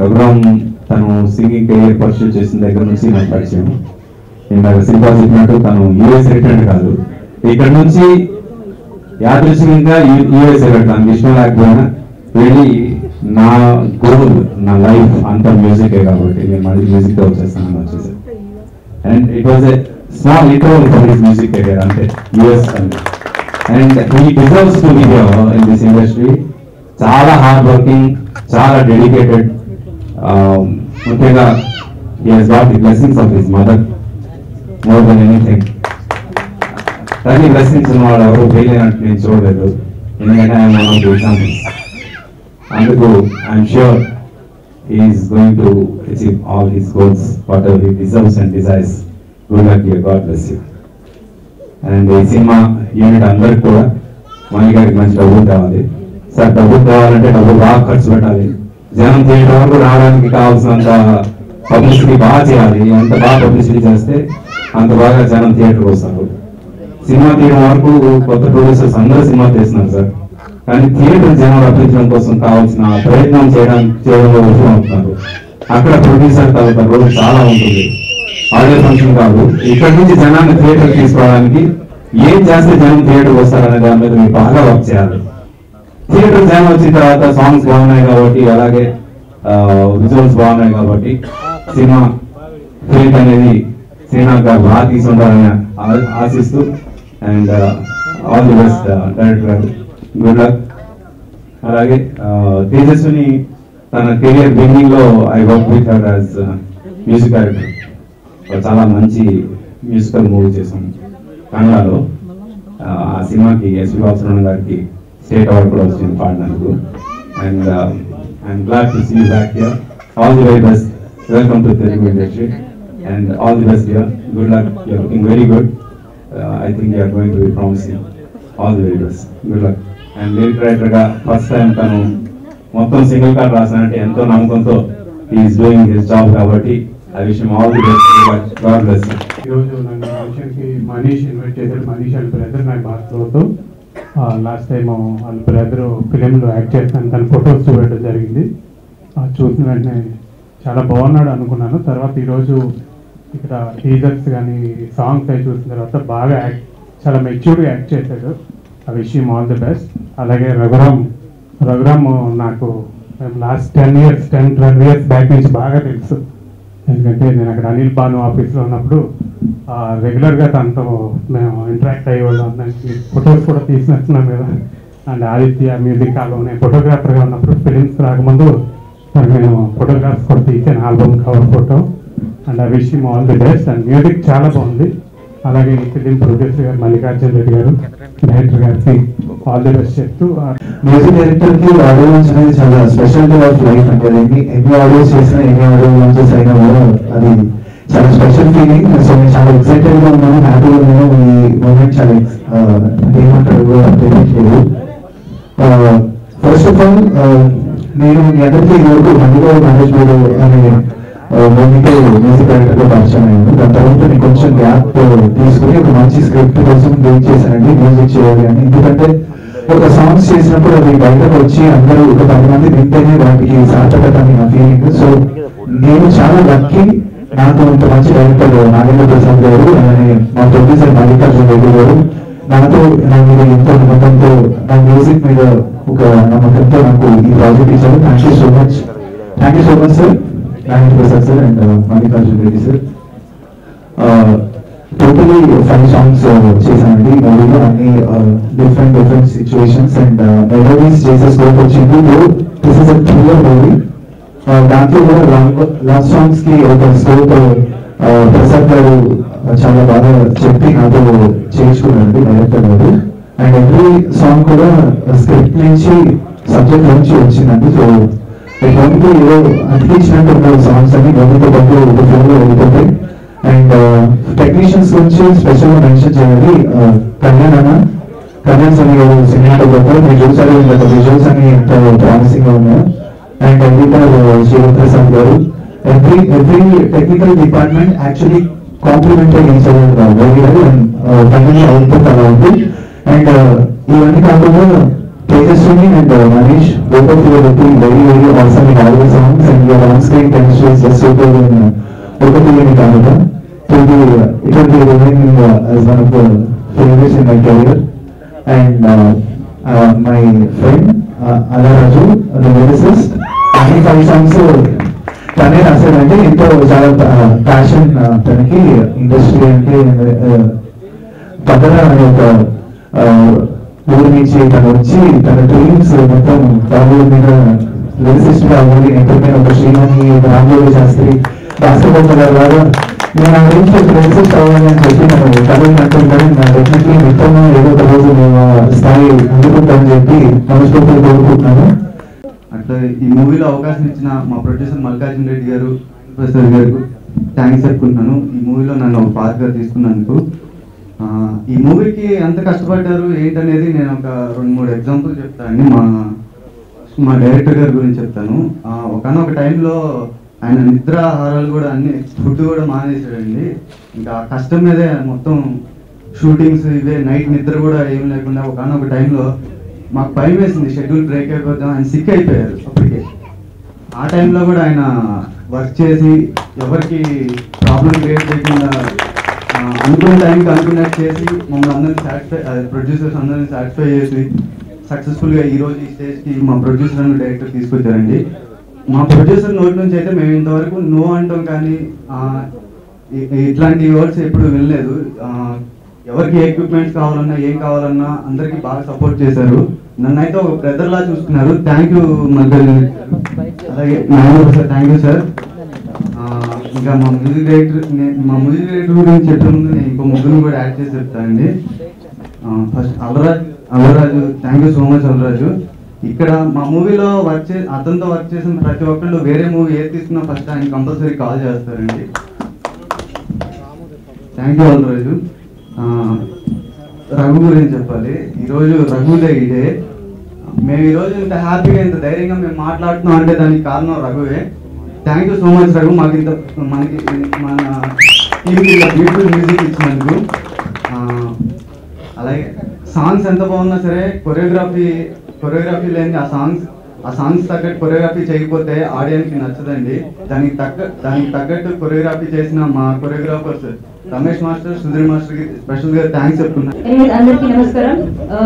రఘురామ్ తను singing career pursue చేసిన దగ్గర నుంచి నాకు పరిచయం ఇందాక శిల్పా చెప్పినట్టు తను యూఎస్ రిటర్న్ కాదు ఇక్కడ నుంచి యాదృశ్యంగా యూఎస్ వెళ్ళాడు తనకి ఇష్టం లేకపోయినా వెళ్ళి నా గోల్ నా లైఫ్ అంత మ్యూజికే కాబట్టి నేను మళ్ళీ మ్యూజిక్ వచ్చేస్తాను వచ్చేసాను and it was a small interval for his music career అంటే యూఎస్ అండి and he deserves to be in this industry చాలా హార్డ్ వర్కింగ్ చాలా డెడికేటెడ్ ముఖ్యంగా he has got the blessings of his mother more than anything కానీ blessings ఉన్నవాడు ఎవరు fail అయినట్టు నేను చూడలేదు ఎందుకంటే ఆయన వన్ ఆఫ్ ది ఎగ్జాంపుల్స్ అందుకు I'm sure is going to achieve all his goals whatever he deserves and desires good luck you God bless you and ఈ సినిమా యూనిట్ అందరికి కూడా మణి గారికి మంచి డబ్బులు కావాలి సార్ డబ్బులు కావాలంటే డబ్బులు బాగా ఖర్చు పెట్టాలి జనం థియేటర్ వరకు రావడానికి కావాల్సినంత పబ్లిసిటీ బాగా చేయాలి ఎంత బాగా పబ్లిసిటీ చేస్తే అంత బాగా జనం థియేటర్కి వస్తారు సినిమా తీయడం వరకు కొత్త ప్రొడ్యూసర్స్ అందరూ సినిమా తీస్తున్నారు సార్ కానీ థియేటర్ జనం రప్పించడం కోసం కావాల్సిన ప్రయత్నం చేయడానికి చేయడంలో విఫలమవుతున్నారు అక్కడ ప్రొడ్యూసర్ తాలూకా రోజు చాలా ఉంటుంది ఆడియో ఫంక్షన్ కాదు ఇక్కడ నుంచి జనాన్ని థియేటర్ తీసుకోవడానికి ఏం చేస్తే జనం థియేటర్ వస్తారనే దాని మీద మీరు బాగా వర్క్ చేయాలి థియేటర్ జనం వచ్చిన తర్వాత సాంగ్స్ బాగున్నాయి కాబట్టి అలాగే విజువల్స్ బాగున్నాయి కాబట్టి సినిమా ఫిల్మ్ అనేది శ్రీనాథ్ గారు బాగా తీసుకుంటారని ఆ- ఆశిస్తూ and all the best director గారు గుడ్ లక్ అలాగే ఆ, తేజస్విని తన కెరియర్ బిగినింగ్ లో I work with her as music director చాలా మంచి మ్యూజికల్ మూవీ చేసాం కన్నడలో ఆ ఆ సినిమాకి ఎస్వి బాలసుబ్రహ్మణ్యం గారికి స్టేట్ అవార్డు కూడా వచ్చింది పాడినందుకు and I'm glad to see back here all the very best welcome to Telugu industry and all the best here good luck you're looking very good I think you're going to be promising all the very best good luck and lyric writer గా first time తను మొత్తం single card రాసానంటే ఎంతో నమ్మకంతో is doing his job కాబట్టి I wish all the best God bless ఈరోజు నన్ను ఫంక్షన్కి మనీష్ ఇన్వైట్ చేశారు మనీష్ వాళ్ళ బ్రదర్ నాకు బాగా క్లోజ్ లాస్ట్ టైం వాళ్ళ బ్రదర్ ఫిలింలో యాక్ట్ చేస్తాను తన ఫొటోస్ చూడటం జరిగింది ఆ చూసిన వెంటనే చాలా బాగున్నాడు అనుకున్నాను తర్వాత ఈరోజు ఇక్కడ టీజర్స్ కానీ సాంగ్స్ అవి చూసిన తర్వాత బాగా యాక్ట్ చాలా మెచ్యూర్గా యాక్ట్ చేశాడు ఆ విషయం ఆల్ ది బెస్ట్ అలాగే రఘురామ్ రఘురామ్ నాకు last ten years ten twelve years back నుంచి బాగా తెలుసు ఎందుకంటే నేను అక్కడ అనిల్ బాను ఆఫీస్లో ఉన్నప్పుడు ఆ, రెగ్యులర్గా తనతో మేము ఇంటరాక్ట్ అయ్యేవాళ్ళం దానికి ఫొటోస్ కూడా తీసినట్టున్నాం కదా అండ్ ఆదిత్య మ్యూజిక్ హాల్లో నేను ఫోటోగ్రాఫర్గా ఉన్నప్పుడు ఫిలిమ్స్ రాకముందు మరి నేను ఫోటోగ్రాఫ్స్ కూడా తీసాను ఆల్బమ్ కవర్ ఫోటో అండ్ ఆ విషయం all the best and music చాలా బాగుంది అలాగే ఈ ఫిలిం ప్రొడ్యూసర్ గారు మల్లికార్జున రెడ్డి గారు డైరెక్టర్ గారికి ఆల్ ది బెస్ట్ చెప్తూ ఆ, మ్యూజిక్ డైరెక్టర్ కి ఆడియో లాంచ్ అనేది చాలా స్పెషల్ డే ఆఫ్ లైఫ్ అంటే అది ఎన్ని ఎన్ని ఆడియోస్ చేసినా ఎన్ని ఆడియో లాంచెస్ అయినా కూడా అది చాలా స్పెషల్ ఫీలింగ్ సో నేను చాలా ఎక్సైటెడ్ గా ఉన్నాను హ్యాపీగా ఉన్నాను ఈ మూమెంట్ చాలా ఆ, ఏమంటారు కూడా తెలియట్లేదు ఫస్ట్ ఆఫ్ ఆల్ నేను మీ అందరికీ ఈరోజు మధ్యలో మేనేజ్ అనే మూవీకి మ్యూజిక్ డైరెక్టర్ గా పరిచయం అయ్యాను దాని తర్వాత నేను కొంచెం గ్యాప్ తీసుకుని ఒక మంచి స్క్రిప్ట్ కోసం వెయిట్ చేశానండి మ్యూజిక్ చేయాలి అని ఎందుకంటే ఒక సాంగ్స్ చేసినప్పుడు అది బయటకు వచ్చి అందరూ ఒక పది మంది వింటేనే వాటికి సార్థకత అని నా ఫీలింగ్ సో నేను చాలా లక్కీ నాకు ఇంత మంచి డైరెక్టర్ నాగేంద్ర ప్రసాద్ గారు అలానే మా ప్రొడ్యూసర్ మల్లికార్జున రెడ్డి గారు నాతో నా మీద ఎంతో నమ్మకంతో నా మ్యూజిక్ మీద ఒక నమ్మకంతో నాకు ఈ ప్రాజెక్ట్ ఇచ్చారు thank you so much thank you so much sir Nagendra Prasad sir and Mallikarjuna Reddy sir totally five songs చేశానండి మూవీలో అన్ని different different situations and melodies చేసే స్కోప్ వచ్చింది this is a thriller movie దాంట్లో కూడా లవ్ సాంగ్స్ కి ఒక స్కోప్ ప్రసాద్ గారు చాలా బాగా చెప్పి నాతో చేయించుకున్నారండి డైరెక్టర్ గారు అండ్ ఎవ్రీ సాంగ్ కూడా స్క్రిప్ట్ నుంచి సబ్జెక్ట్ నుంచి వచ్చిందండి సో ఓన్లీ ఏదో అతికించినట్టు ఉన్న సాంగ్స్ అన్ని గొప్పతో పాటు ఒక ఫ్లోలో వెళ్ళిపోతాయి అండ్ టెక్నీషియన్స్ గురించి స్పెషల్ గా మెన్షన్ చేయాలి కళ్యాణ్ అన్న కళ్యాణ్ సన్ని గారు సినిమాటోగ్రాఫర్ మీరు చూసారు ఇంత విజువల్స్ అని ఎంత ప్రామిసింగ్ గా ఉన్నాయో అండ్ ఎడిటర్ శివప్రసాద్ గారు every every technical department actually complimentary each very well and finally output అలా ఉంది అండ్ ఇవన్నీ కాకుండా Tejaswini and uh, Manish, both of you are looking very, very awesome in all the songs and your on-screen chemistry is just super in uh, both of you in Canada. It will be, uh, it will be remaining uh, as one of the favorites in my career. And uh, uh, my friend, uh, Ala Raju, uh, the lyricist, అన్ని five songs తనే రాశాడంటే ఎంతో చాలా passion తనకి industry అంటే uh, పక్కన అనే ఒక ఆ, ఊరి నుంచి తను వచ్చి తన డ్రీమ్స్ మొత్తం బాబు మీద లిరిసిస్ట్ గా అవ్వాలి ఎంటర్టైన్ ఒక శ్రీమణి రామోజీ శాస్త్రి బాస్కెట్బాల్ ప్లేయర్ లాగా నేను ఆ గురించి ఒక లిరిసిస్ట్ అవ్వాలి అని చెప్పి నేను కథలు అంటుంటాను డెఫినెట్లీ మొత్తం ఏదో ఒక రోజు మేము ఆ స్థాయి అందుకుంటామని చెప్పి మనస్ఫూర్తిగా కోరుకుంటున్నాను అట్లా ఈ మూవీలో అవకాశం ఇచ్చిన మా ప్రొడ్యూసర్ మల్లికార్జున రెడ్డి గారు ప్రొఫెసర్ గారు థ్యాంక్స్ చెప్పుకుంటున్నాను ఈ మూవీలో నన్ను ఒక పార్ట్గా తీసుకున్నందుకు ఆ, ఈ మూవీకి ఎంత కష్టపడ్డారు ఏంటనేది నేను ఒక రెండు మూడు ఎగ్జాంపుల్ చెప్తానండి మా మా డైరెక్టర్ గారి గురించి చెప్తాను ఆ, ఒకనొక టైంలో ఆయన నిద్రాహారాలు కూడా అన్ని ఫుడ్ కూడా మానేసాడండి ఇంకా ఆ కష్టం మీదే మొత్తం షూటింగ్స్ ఇవే నైట్ నిద్ర కూడా ఏం లేకుండా ఒకనొక టైంలో మాకు భయం వేసింది షెడ్యూల్ బ్రేక్ అయిపోతాం ఆయన సిక్ అయిపోయారు అప్పటికే ఆ టైంలో కూడా ఆయన వర్క్ చేసి ఎవరికి ప్రాబ్లం క్రియేట్ చేయకుండా ఆ, అనుకున్న టైంకి అనుకున్నట్టు చేసి మమ్మల్ని అందరిని సాటిస్ఫై ప్రొడ్యూసర్స్ అందరిని సాటిస్ఫై చేసి సక్సెస్ఫుల్గా ఈ రోజు ఈ స్టేజ్కి మా ప్రొడ్యూసర్ అండ్ డైరెక్టర్ తీసుకొచ్చారండి మా ప్రొడ్యూసర్ నోటి నుంచి అయితే మేము ఇంతవరకు నో అంటాం కానీ ఆ, ఇ- ఇట్లాంటి వర్డ్స్ ఎప్పుడు వినలేదు ఆ, ఎవరికి ఎక్విప్మెంట్స్ కావాలన్నా ఏం కావాలన్నా అందరికి బాగా సపోర్ట్ చేశారు నన్ను అయితే ఒక బ్రదర్ లా చూసుకున్నారు థ్యాంక్ యూ మల్కల్ అలాగే Narayana sir thank you sir ఇంకా మా మ్యూజిక్ డైరెక్టర్ నే- మా మ్యూజిక్ డైరెక్టర్ గురించి చెప్పే ముందు నేను ఇంకో ముగ్గురిని కూడా యాడ్ చేసి చెప్తానండి first Alaraj Alaraju thank you so much Alaraju ఇక్కడ మా మూవీలో వర్క్ చే అతనితో వర్క్ చేసిన ప్రతి ఒక్కళ్ళు వేరే మూవీ ఏది తీసుకున్నా ఫస్ట్ ఆయన కంపల్సరీ కాల్ చేస్తారండి థ్యాంక్ యూ అలరాజు ఆ, రఘు గురించి చెప్పాలి ఈరోజు రఘుదే ఇదే మేము ఈరోజు ఇంత హ్యాపీగా ఇంత ధైర్యంగా మేము మాట్లాడుతున్నాం అంటే దానికి కారణం రఘువే thank you so much Raghu మాకు ఇంత మనకి మన టీంకి ఇంత బ్యూటిఫుల్ మ్యూజిక్ ఇచ్చినందుకు ఆ, అలాగే సాంగ్స్ ఎంత బాగున్నా సరే కొరియోగ్రఫీ కొరియోగ్రఫీ లేని ఆ సాంగ్స్ ఆ సాంగ్స్ తగ్గట్టు కొరియోగ్రఫీ చేయకపోతే ఆడియన్స్కి నచ్చదండి దానికి తగ్గ దానికి తగ్గట్టు కొరియోగ్రఫీ చేసిన మా కొరియోగ్రాఫర్స్ రమేష్ మాస్టర్ సుధీర్ మాస్టర్కి స్పెషల్గా థ్యాంక్స్ చెప్తున్నాను ఎనీవేస్ అందరికీ నమస్కారం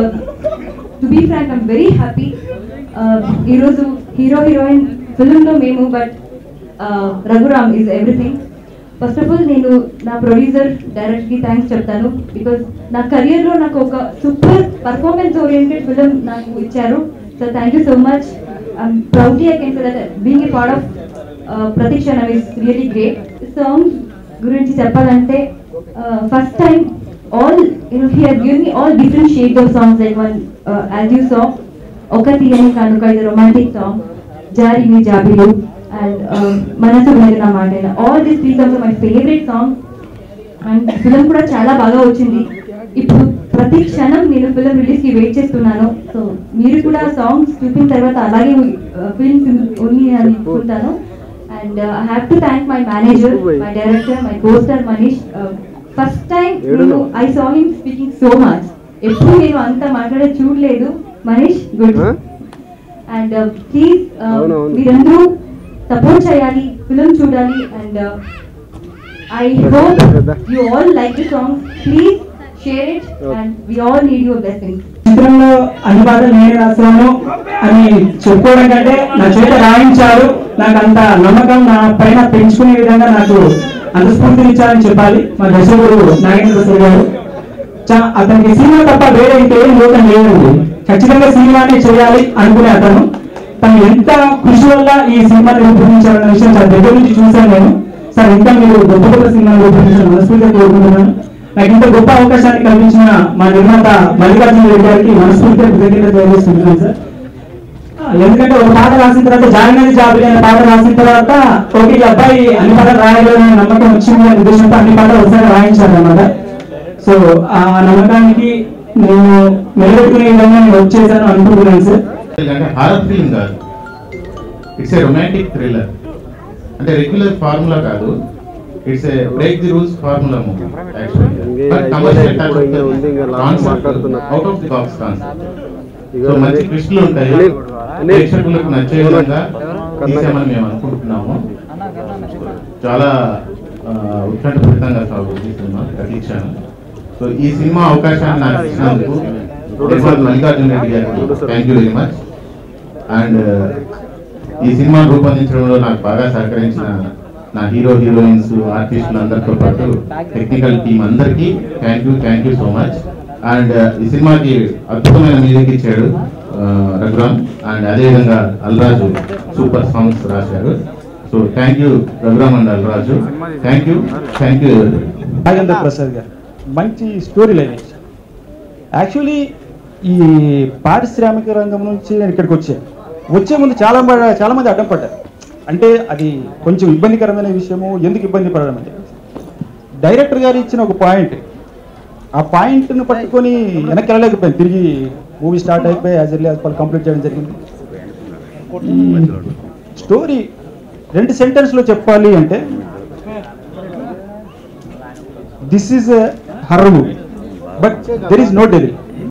to be frank I'm very happy ఈరోజు హీరో హీరోయిన్ ఫిల్మ్లో మేము but Raghuram is everything first of all నేను నా ప్రొడ్యూసర్ డైరెక్ట్కి థ్యాంక్స్ చెప్తాను బికాస్ నా కెరియర్లో నాకు ఒక సూపర్ పర్ఫార్మెన్స్ ఓరియంటెడ్ ఫిల్మ్ నాకు ఇచ్చారు so thank you so much I'm proudly I can say that being a part of Prathikshanam is really great songs గురించి చెప్పాలంటే first time all you know he had given me all different shades of songs like one uh, as you saw ఒకటి అని కానుక ఇది romantic song జారి మీ జాబిలు and మనసు వెళ్ళిన మాట all these three songs my favourite song and film కూడా చాలా బాగా వచ్చింది ఇప్పుడు ప్రతి క్షణం నేను ఫిలిం రిలీజ్ కి వెయిట్ చేస్తున్నాను సో మీరు కూడా సాంగ్స్ చూపిన తర్వాత అలాగే ఫిల్మ్ ఉంది అని అనుకుంటాను and I have to thank my manager my director my co-star Manish first time నేను I saw him speaking so much ఎప్పుడు నేను అంత మాట్లాడే చూడలేదు మనీష్ గుడ్ అండ్ ప్లీజ్ మీరందరూ సపోర్ట్ చేయాలి ఫిలిం చూడాలి and I hope you all like the song please share it and we all need your blessings చిత్రంలో అన్ని పాటలు నేనే రాస్తాను అని చెప్పుకోవడం కంటే నా చేత రాయించారు నాకు అంత నమ్మకం నా పైన పెంచుకునే విధంగా నాకు అంత స్ఫూర్తినిచ్చారని చెప్పాలి మా దర్శకుడు నాగేంద్ర ప్రసాద్ గారు చా- అతనికి సినిమా తప్ప వేరే ఇంకేం లోకం లేదండి ఖచ్చితంగా సినిమానే చేయాలి అనుకునే అతను తను ఎంత కృషి వల్ల ఈ సినిమాని రూపొందించాలన్న విషయం చాలా దగ్గర నుంచి చూశాను నేను సార్ ఇంకా మీరు గొప్ప గొప్ప సినిమాలు రూపొందించాలని మనస్ఫూర్తిగా కోరుకుంటున్నాను నాకు ఇంత గొప్ప అవకాశాన్ని కల్పించిన మా నిర్మాత మల్లికార్జున రెడ్డి గారికి మనస్ఫూర్తిగా కృతజ్ఞత తెలియజేస్తున్నాను సార్ ఆ, ఎందుకంటే ఒక పాట రాసిన తర్వాత జాయినది జాబిలి అనే పాట రాసిన తర్వాత ఓకే ఈ అబ్బాయి అన్ని పాటలు రాయగలనే నమ్మకం వచ్చింది అనే ఉద్దేశంతో అన్ని పాటలు ఒకసారి రాయించారు అనమాట సో ఆ నమ్మకానికి నేను నిలబెట్టుకునే విధంగా నేను వచ్చేసాను అనుకుంటున్నాను సార్ అంటే హారర్ ఫిల్మ్ కాదు ఇట్స్ ఏ రొమాంటిక్ థ్రిల్లర్ అంటే రెగ్యులర్ ఫార్ములా కాదు it's a break the rules formula movie ఇంకే బట్ కమర్షియల్ ఇప్పుడు ఇంకా ఉంది, ఇంకా last మాట్లాడుతున్నా. Out of the box concept so మంచి ట్విస్టులు ఉంటాయి ప్రేక్షకులకు నచ్చే విధంగా తీసామని మేము అనుకుంటున్నాము చాలా ఆ, ఉత్కంఠభరితంగా సాగుతుంది ఈ సినిమా ప్రతీక్షను సో ఈ సినిమా అవకాశాన్ని నాకు ఇచ్చినందుకు నిర్మాత మల్లికార్జున రెడ్డి గారికి thank you very much and ఈ సినిమా రూపొందించడంలో నాకు బాగా సహకరించిన నా హీరో హీరోయిన్స్ ఆర్టిస్టులు అందరితో పాటు టెక్నికల్ టీం అందరికీ thank you thank you so much and ఈ సినిమాకి అద్భుతమైన మ్యూజిక్ ఇచ్చాడు ఆ, రఘురామ్ అండ్ అదేవిధంగా అల్రాజు సూపర్ సాంగ్స్ రాశారు so thank you Raghuram and Alraju thank you thank you Nagendra Prasad గారు మంచి స్టోరీ లైన్ యాక్చువల్లీ ఈ పారిశ్రామిక రంగం నుంచి నేను ఇక్కడికి వచ్చాను వచ్చే ముందు చాలా మ- చాలా మంది అడ్డం పడ్డారు అంటే అది కొంచెం ఇబ్బందికరమైన విషయము ఎందుకు ఇబ్బంది పడడం అంటే డైరెక్టర్ గారు ఇచ్చిన ఒక పాయింట్ ఆ పాయింట్ను పట్టుకొని వెనక్కి వెళ్ళలేకపోయింది తిరిగి మూవీ స్టార్ట్ అయిపోయి యాజ్ ఎర్లీ యాజ్ కంప్లీట్ చేయడం జరిగింది స్టోరీ రెండు సెంటెన్స్లో చెప్పాలి అంటే this is horror movie but there is no devil